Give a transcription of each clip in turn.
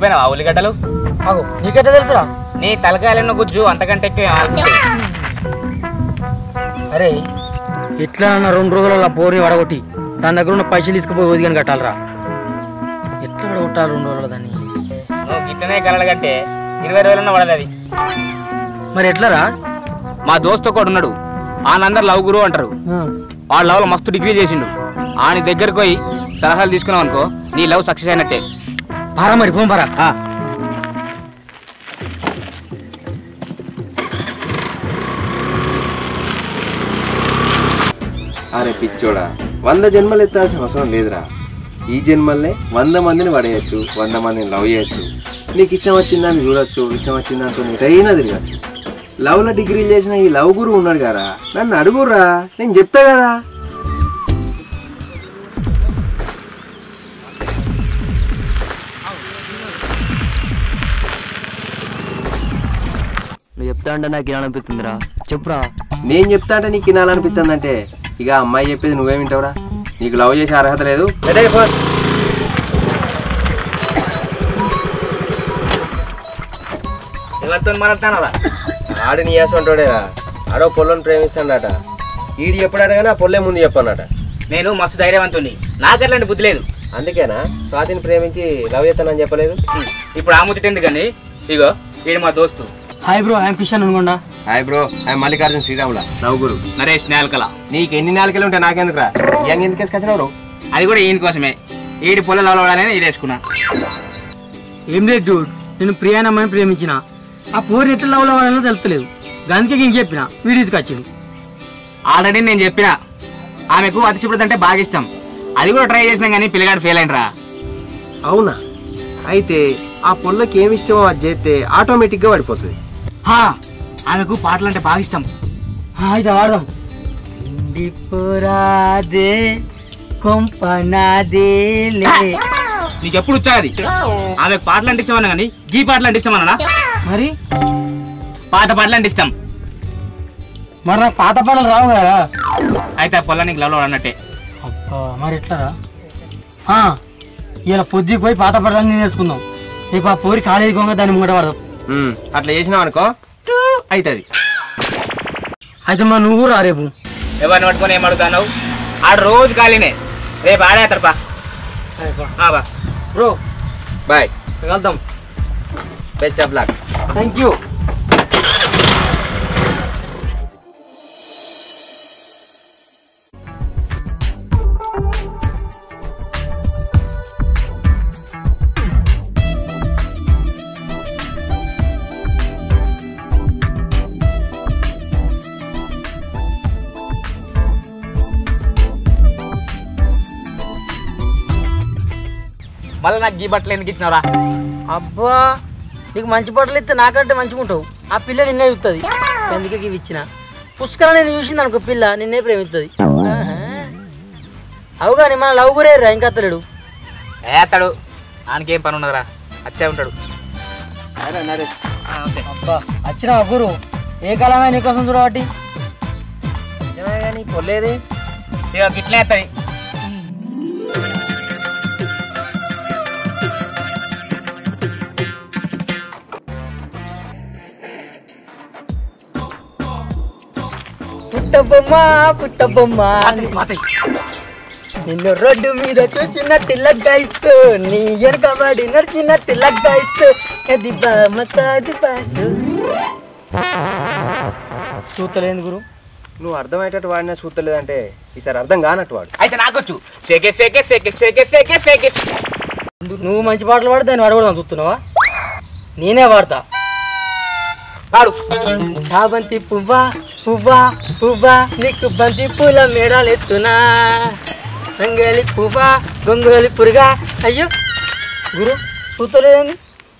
తినపోయినావా ఉల్లిగడ్డలు అగో నీకెట్లా తెలుసురా నీ తలకాయలన్న గుజ్జు అంతకంటే ఎక్కువ ఏం ఆలోచించదు. అరే ఎట్లా అన్న రెండు రోజుల పోరిని వడగొట్టి దాని దగ్గర ఉన్న పైసలు తీసుకుపోయి ఒదిగాని కట్టాలరా ఎట్లా వడగొట్టాలి రెండు రోజుల దాన్ని నువ్వు గిట్టనే కలడగట్టే ఇరవై రోజులన్న పడదు అది మరి ఎట్లారా మా దోస్త్ ఒకడు ఉన్నాడు ఆనందరు లవ్ గురువు అంటారు వాడు లవ్లో మస్తు డిగ్రీ చేసిండు ఆని దగ్గరకు పోయి సలహాలు తీసుకున్నావు అనుకో నీ లవ్ సక్సెస్ అయినట్టే పారా మరి పోం పారా ఆ, అరే పిచ్చోడా వంద జన్మలు ఎత్తాల్సిన అవసరం లేదురా ఈ జన్మల్నే వంద మందిని పడేయచ్చు వంద మందిని లవ్ చేయొచ్చు నీకు ఇష్టం వచ్చిందని చూడొచ్చు ఇష్టం వచ్చిందంటూ నీకైనా తిరగచ్చు లవ్లో డిగ్రీ చేసిన ఈ లవ్ గురువు ఉన్నాడు కదా నన్ను అడుగుర్రా నేను చెప్తా కదా నువ్వు చెప్తా అంటే నాకు ఏమనిపిస్తుందిరా చెప్పురా నేను చెప్తా అంటే నీకు వినాలనిపిస్తుందంటే ఇక ఆ అమ్మాయి చెప్పేది నువ్వేం వింటావురా నీకు లవ్ చేసే అర్హత లేదు పెట్టేయ్ ఫోన్. ఎవరితో మాట్లాడుతున్నావా ఆడు నీ ఉంటాడేరా ఆడో పొల్లని ప్రేమిస్తాడట ఈడు చెప్పడాడు కానీ ఆ పొల్లే ముందు చెప్పన్నట నేను మస్తు ధైర్యవంతుని నాకు అట్లాంటి బుద్ధి లేదు అందుకేనా స్వాతిని ప్రేమించి లవ్ చేస్తానని చెప్పలేదు ఉం, ఇప్పుడు ఆ ముచ్చటెందు కానీ ఇగో వీడు మా దోస్తు హాయ్ బ్రో ఐఎమ్ ఫిష్ అని అనుకోండా hi bro I Mallikarjuna Sreeramula love గురు నరేష్ నేల్కల నీకు ఎన్ని నాలుకలు ఉంటాయి నాకెందుకురా ఇయ్యంగా ఎందుకు వేసుకొచ్చినావు అది కూడా ఈయన కోసమే ఈడి పొల లవలవాలని ఇది వేసుకున్నా ఏం లేదు డూడ్ నేను ప్రియానమ్మని ప్రేమించిన ఆ పోరిని ఎట్లా లవ్ అవ్వాలనో తెలుస్తలేదు గందుకే ఇంక చెప్పిన వీడి తీసుకొచ్చిండు ఆల్రెడీ నేను చెప్పిన ఆమెకు అతి శుభ్రత అంటే బాగా ఇష్టం అది కూడా ట్రై చేసినా కానీ పిల్లగాడు ఫెయిల్ అయినరా అవునా అయితే ఆ పొల్లకి ఏమి ఇష్టమో అది చేస్తే ఆటోమేటిక్గా పడిపోతుంది హా, ఆమెకు పాటలు అంటే బాగా ఇష్టం ఆ, అయితే వాడదాం ఉండిపోరాదే కొంపనాదేలే నీకు ఎప్పుడు వచ్చా అది ఆమెకు పాటలు అంటే ఇష్టం అన్నా కానీ గీ పాటలు అంటే ఇష్టం అన్నా మరి పాత పాటలు అంటే ఇష్టం మరి నాకు పాత పాటలు రావు కదా అయితే ఆ పొలానికి లవ్ అన్నట్టే అబ్బా మరి ఎట్లారా ఆ, ఇలా పొద్దుకి పోయి పాత పాటలు నేను నేర్చుకుందాం రేపు ఆ పోరి కాలేజీ కొంగ దాన్ని ముంగట పడదాం ఉమ్, అట్లా చేసినావు అనుకో అవుతుంది అయితే మరి నువ్వు రా రేపు ఎవరిని పట్టుకొని ఏం అడుగుతావు ఆడు రోజు ఖాళీనే రేపు ఆడేస్తారు బా ఆ, బా బ్రో బాయ్ వెళ్దాం best of luck thank you మళ్ళీ నాకు గీ బట్టలు ఎందుకు ఇచ్చినావురా అబ్బా నీకు మంచి బట్టలు ఇస్తే నాకంటే మంచిగా ఉంటావు ఆ పిల్ల నిన్నే చూస్తుంది అందుకే ఇవి ఇచ్చిన పుష్కరం నేను చూసింది అనుకో పిల్ల నిన్నే ప్రేమిస్తుంది అవు కానీ మన లవ్ గురేరా ఇంకా అత్తలేడు వేస్తాడు ఆయనకేం పని ఉన్నదిరా అచ్చే ఉంటాడు ఆ, ఓకే. అబ్బా వచ్చిన గురు ఏ కాలమే నీకోసం చూడబట్టి కానీ పొల్లేది ఇక గిట్లే వేస్తుంది పుట్టబొమ్మ పుట్టబొమ్మ నిన్ను రోడ్డు మీద చూసిన తిల్లగ్గాయిస్తూ నీ ఎనకబడి నడిచిన తిల్లగ్గాయిస్తూ అది బామతాది బాసు చూతలేదు గురు నువ్వు అర్థమయ్యేటట్టు వాడినా చూస్తలేదంటే ఈసారి అర్థం కానట్టు వాడు అయితే నాకొచ్చు సేకే సేకే సేకే సేకే సేకే సేకే నువ్వు మంచి పాటలు పాడి దాన్ని వాడకూడదు చూస్తున్నావా నేనే వాడతా వాడు చాబంతి పువ్వా పువ్వా పువ్వా నీకు బంతి పూల మేడాలు ఎత్తునా రంగేలి పువ్వా గొంగలి పురుగా అయ్యో గురు చూస్తలేదండి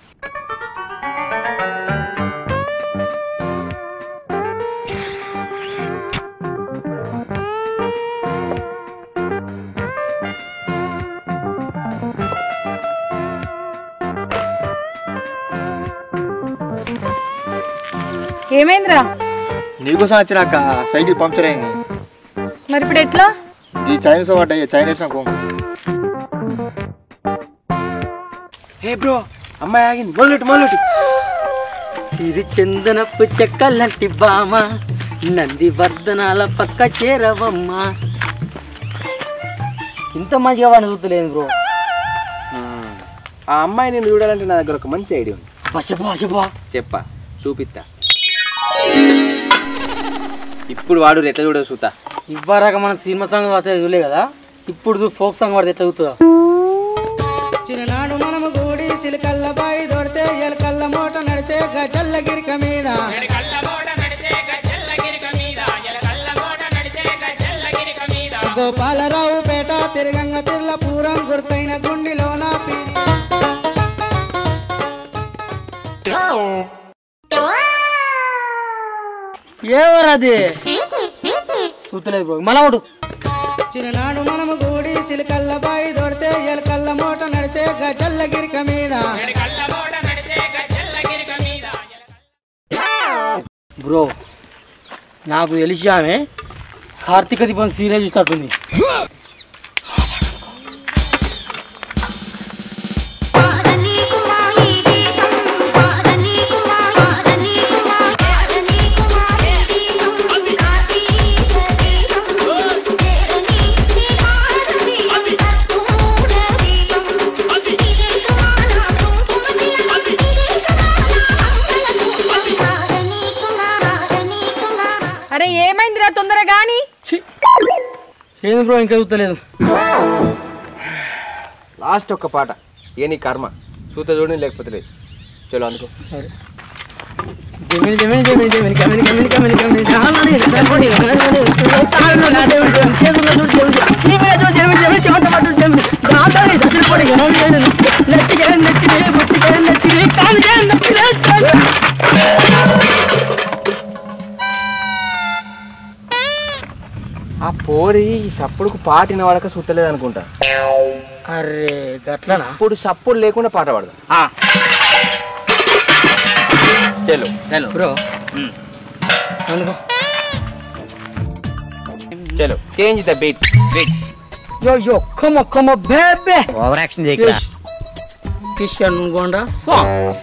ఏమైందిరా నీకోసం వచ్చినాక సైకిల్ పంక్చర్ అయింది మరి ఇప్పుడు ఎట్లా ఈ చైనీస్ పడ్డాయి చైనీస్ నాకు హే బ్రో అమ్మాయి ఆగింది మొదలెట్టు మొదలెట్టు సిరి చందనపు చెక్కలంటి బామ నంది వర్ధనాల పక్క చేరవమ్మ ఇంత మంచిగా వాడిని చూస్తలేదు బ్రో ఆ అమ్మాయి నేను చూడాలంటే నా దగ్గర ఒక మంచి ఐడియా ఉంది పశపా పశపా చెప్పా చూపిస్తా ఇప్పుడు వాడు ఎట్లా చూడదు చూతా ఇవ్వరాక మనం సినిమా సాంగ్ పడితే చూడలే కదా ఇప్పుడు ఫోక్ సాంగ్ పడితే ఎట్లా చూస్తుందా చిన్ననాడు మనము గూడి చిలకల్ల బాయి దొడితే ఎలకల్ల మూట నడిచే గజల్ల గిరిక మీద గోపాలరావు పేట తిరగంగ తిర్ల పూరం గుర్తైన గుండిలోన పీ ఏమరది చూస్తలేదు బ్రో మళ్ళా ఒకటి చిన్ననాడు మనము గూడి చిలకల్ల బాయి దొడితే ఎలకల్ల మూట నడిచే గజల్ల గిరిక మీద బ్రో నాకు తెలిసి ఆమె కార్తీక దీపం సీరియల్ చూసినట్టుంది అరే ఏమైందిరా తొందరగా గాని ఛీ! ఏంది బ్రో ఇంకా చూస్తలేదు లాస్ట్ ఒక్క పాట ఏ నీ కర్మ చూత చూడని లేకపోతే లేదు చలో అందుకో జమిని జమిని జమిని జమిని కమిని కమిని కమిని కమిని జాలని రపడి తాను నా దేవుడి దేవుడి చేతుల చూడు దేవుడి నీ మీద చూడు జమిని జమిని చెమట పట్టు జమిని దాదాని ససిరి పడి గనవి నేను నెత్తికే నెత్తికే ముట్టికే నెత్తికే కానికే నెత్తికే ఆ పోరి ఈ సప్పుడుకు పాటిన వాడక సుత్తలేదు అనుకుంటా అరే గట్లనా ఇప్పుడు సప్పుడు లేకుండా పాట పాడదాం చలో చలో బ్రో అనుకో చలో change the beat yo yo కమ కమ బేబే ఓవర్ యాక్షన్ చేయకుండా కిషన్ గోండా సాంగ్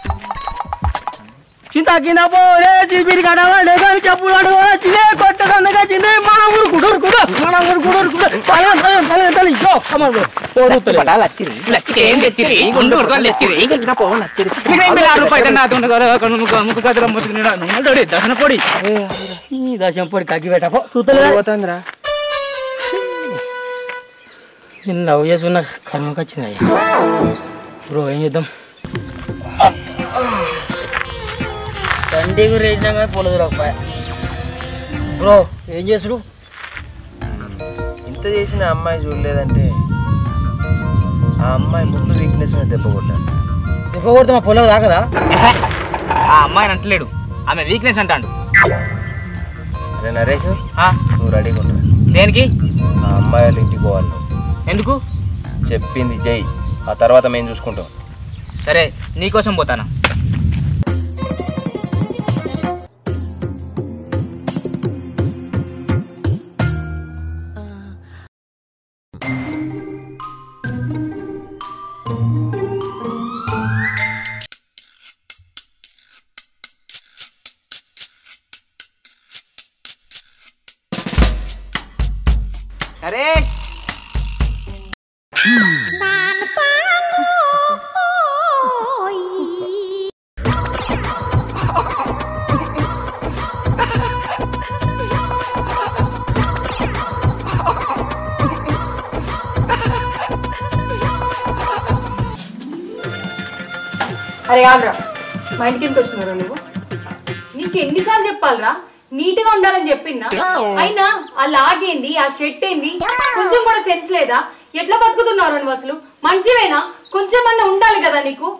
చింత కింద పోరే చిబిరి కడవాడే కానీ చెప్పులు అడవా చినే కొట్ట కందగా చినే మన ఊరు కుడు కుడు మన ఊరు కుడు కుడు తల తల తల తల యో కమ బ్రో పోడుతలే దర్శన పొడి ఈ దశం పొడి తగ్గి పెట్టపో చూతలే పోతుందిరా నేను లవ్ చేసుకున్న కర్మకి వచ్చింది అయ్యా బ్రో ఏం చేద్దాం తండ్రి గురించి పోలేదు రాకపోయా బ్రో ఏం చేసుడు ఇంత చేసిన అమ్మాయి చూడలేదంటే ఆ అమ్మాయి ముందు వీక్నెస్ దెబ్బ కొట్టాను ఎక్కువ కొడితే మా పొలం దాకదా ఆ అమ్మాయిని అంటలేడు ఆమె వీక్నెస్ అంటాడు అరే నరేష్ ఆ, నువ్వు రెడీగా ఉంటా దేనికి ఆ అమ్మాయి వాళ్ళ ఇంటికి పోవాలి నువ్వు. ఎందుకు చెప్పింది జై ఆ తర్వాత మేము చూసుకుంటాం సరే నీకోసం పోతానా సరే అరే ఆగ్రా మా ఇంటికి ఎందుకు వచ్చినారా నువ్వు నీకు ఎన్నిసార్లు చెప్పాలరా నీట్గా ఉండాలని చెప్పిందా అయినా ఆ లాగేంది ఆ షర్ట్ ఏంది కొంచెం కూడా సెన్స్ లేదా ఎట్లా బతుకుతున్నారు నువ్వు అసలు మంచివేనా కొంచెం అన్న ఉండాలి కదా నీకు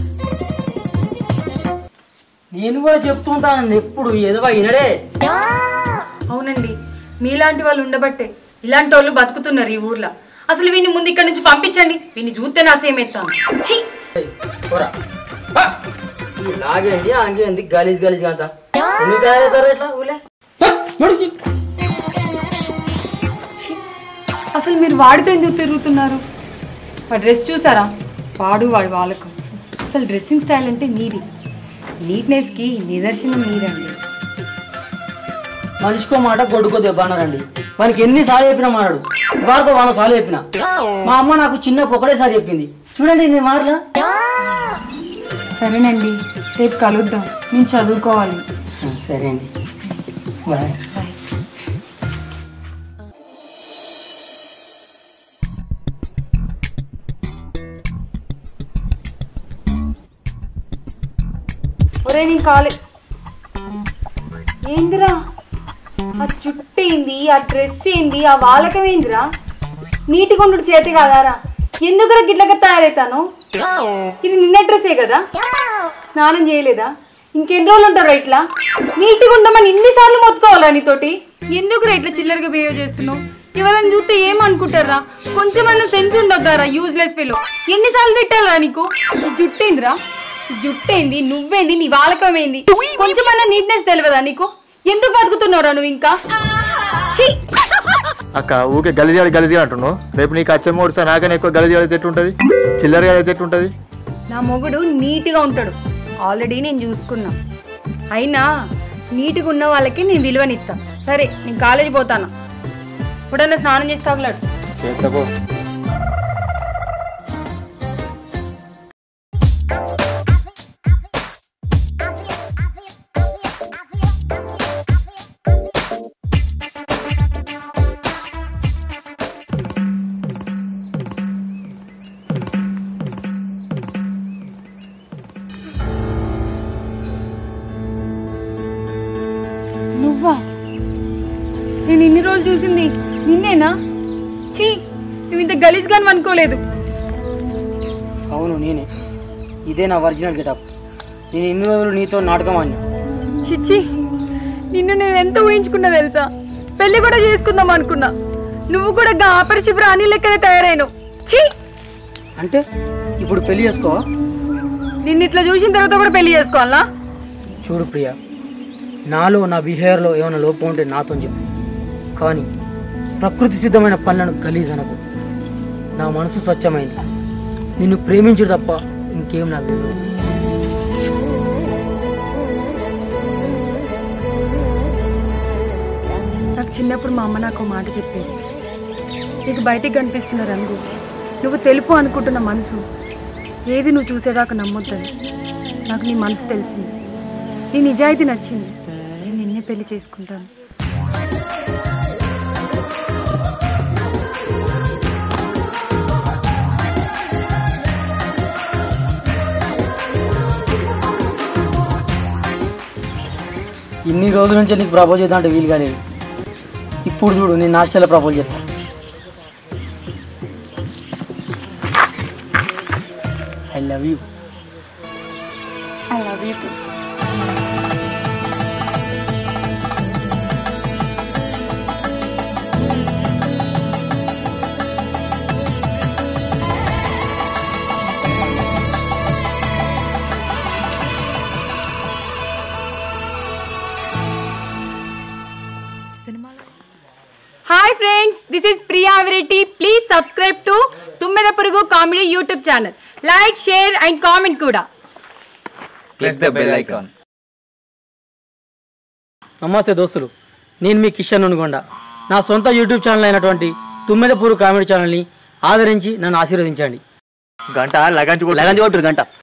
నేను కూడా చెప్తుంటాను ఎప్పుడు ఎదవా వినడే అవునండి మీలాంటి వాళ్ళు ఉండబట్టే ఇలాంటి వాళ్ళు బతుకుతున్నారు ఈ ఊర్లో అసలు వీని ముందు ఇక్కడ నుంచి పంపించండి వీని చూస్తే నా సేమ్ ఎత్తాను ఛీ పోరా ఈ లాగేంది ఆగేంది గలీజ్ గలీజ్ అంతా ఎందుకు తయారవుతారు ఇట్లా ఊలే ఛీ! అసలు మీరు వాడితో ఎందుకు తిరుగుతున్నారు వాడి డ్రెస్ చూసారా వాడు వాడి వాళ్ళకు అసలు డ్రెస్సింగ్ స్టైల్ అంటే మీది నీట్నెస్కి నిదర్శనం మీరండి మనిషికో మాట గొడ్డుకో దెబ్బ అన్నారండి మనకి ఎన్నిసార్లు చెప్పినా మారాడు వారితో వాళ్ళ సార్లు చెప్పిన మా అమ్మ నాకు చిన్నప్పుడు ఒకటేసారి చెప్పింది చూడండి నేను మారలా సరేనండి రేపు కలుద్దాం నేను చదువుకోవాలి సరే అండి బాయ్ ఒరే నీ కాలే ఏందిరా ఆ జుట్టు ఏంది ఆ డ్రెస్ ఏంది ఆ వాలకం ఏందిరా నీటి కొండు చేతి కాదారా ఎందుకురా గిట్లగా తయారైతాను ఇది నిన్న డ్రెస్సే కదా స్నానం చేయలేదా ఇంకెన్ని రోజులు ఉంటారా ఇట్లా నీట్గా ఉండమని ఇన్నిసార్లు మొత్తుకోవాలా నీతోటి ఎందుకురా ఇట్లా చిల్లరగా బిహేవ్ చేస్తున్నావు ఎవరైనా చూస్తే ఏమనుకుంటారా కొంచెమన్నా సెన్స్ ఉండొద్దారా యూజ్లెస్ ఫీలో ఎన్నిసార్లు తిట్టారా నీకు ఈ జుట్టు ఏందిరా ఈ జుట్టు ఏంది నువ్వేంది నీ వాలకం ఏంది కొంచెమన్నా నీట్నెస్ తెలియదా నీకు ఎందుకు బతుకుతున్నావురా నువ్వు ఇంకా ఛీ! అక్క ఊకే గలిజాడి గలిజీ అంటున్నావు రేపు నీకు అచ్చమ్మ ఓడిస్తే నాకనే ఎక్కువ గలిజాడి ఎట్టుంటది చిల్లరగా అయితే ఎట్టుంటది నా మొగుడు నీట్గా ఉంటాడు ఆల్రెడీ నేను చూసుకున్నా అయినా నీట్గా ఉన్న వాళ్ళకి నేను విలువనిస్తా సరే నేను కాలేజీ పోతాను ఇప్పుడన్నా స్నానం చేసి తగలాడు చేతపో నువ్వా నేను ఇన్ని రోజులు చూసింది నిన్నేనా ఛీ నువ్వు ఇంత గలీజ్గా అనుకోలేదు అవును నేనే ఇదే నా ఒరిజినల్ గెటప్ నేను ఇన్ని రోజులు నీతో నాటకం ఆడినా చిచ్చి నిన్ను నేను ఎంత ఊహించుకున్నా తెలుసా పెళ్లి కూడా చేసుకుందాం అనుకున్నా నువ్వు కూడా గా అపరిశుభ్ర అన్ని లెక్కనే తయారైనావు ఛీ అంటే ఇప్పుడు పెళ్లి చేసుకోవా నిన్ను ఇట్లా చూసిన తర్వాత కూడా పెళ్లి చేసుకోవాలా చూడు ప్రియ నాలో నా బిహేవియర్లో ఏమైనా లోపం ఉంటే నాతో చెప్పు కానీ ప్రకృతి సిద్ధమైన పనులను గలీజ్ అనకు నా మనసు స్వచ్ఛమైంది నిన్ను ప్రేమించుడు తప్ప ఇంకేం నాకు తెలియదు నాకు చిన్నప్పుడు మా అమ్మ నాకు ఒక మాట చెప్పింది నీకు బయటికి కనిపిస్తున్న రంగు నువ్వు తెలుపు అనుకుంటున్న మనసు ఏది నువ్వు చూసేదాకా నమ్మొద్దని నాకు నీ మనసు తెలిసింది నీ నిజాయితీ నచ్చింది నేను నిన్నే పెళ్లి చేసుకుంటాను ఇన్ని రోజుల నుంచి నీకు ప్రపోజ్ చేద్దాం అంటే వీలుగా లేదు ఇప్పుడు చూడు నేను నాస్టల్లో ప్రపోజ్ చేస్తాను I love you I love you hi friends this is Priya variety please subscribe to తుమ్మెద పురుగు comedy YouTube channel like share and comment కూడా plus the bell icon namaste దోస్తులు నేను మీ కిషన్ అనుకొండ నా సొంత యూట్యూబ్ ఛానల్ అయినటువంటి తుమ్మెదపూరు కామెడీ ఛానల్ని ఆదరించి నన్ను ఆశీర్వదించండి గంట లగంచి లగంజి కొట్టురు గంట